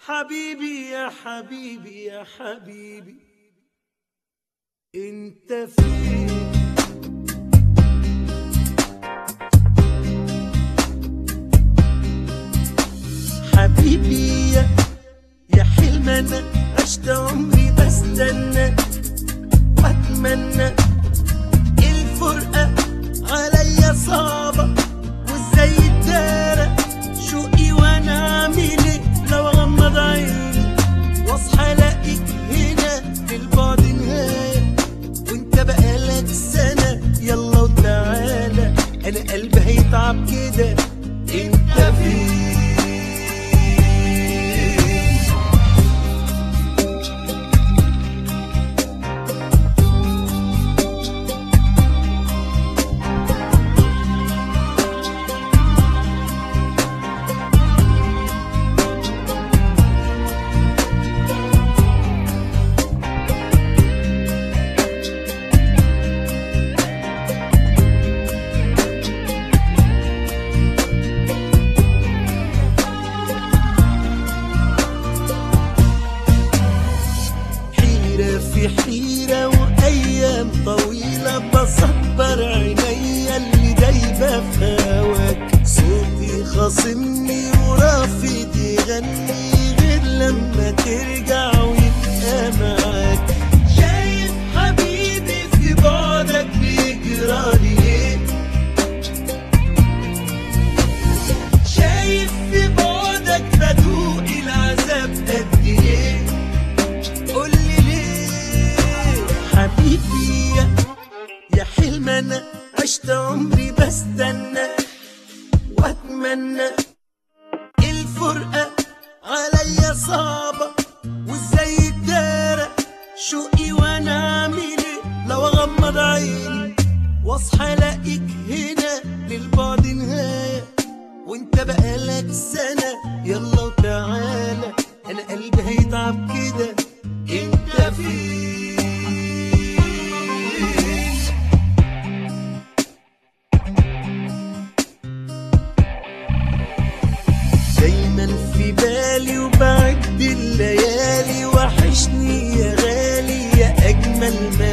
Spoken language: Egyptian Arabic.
حبيبي يا حبيبي يا حبيبي انت فين حبيبي يا يا حلم انا عشت عمري بستنى واتمنى الفرقة عليا صعبة وازاي اتدارى شوقي وانا اعمل ايه لو اغمض عيني واصحى الاقيك هنا في البعد نهاية وانت بقالك سنة يلا وتعالى انا قلبي هيتعب كده انت فين حيرة في حيرة وأيام طويلة بصبر عينيا اللي دايبة في هواك صوتي خاصمني ورافض يغني غير لما ترجع ويبقى معاك شايف حبيبي في بعدك بيجرالي ايه شايف في بعدك بدوق العذاب قد ايه قولي ليه حبيبي يا يا حلم انا عشت عمري بستنى واتمنى الفرقة عليا صعبة وازاي اتدارى شوقي وانا اعمل ايه لو اغمض عيني واصحى الاقيك هنا للبعد نهاية وانت بقالك سنة يلا وتعالى انا قلبي هيتعب كده انت فين دايما في بالي وبعد الليالي وحشني يا غالي يا اجمل ما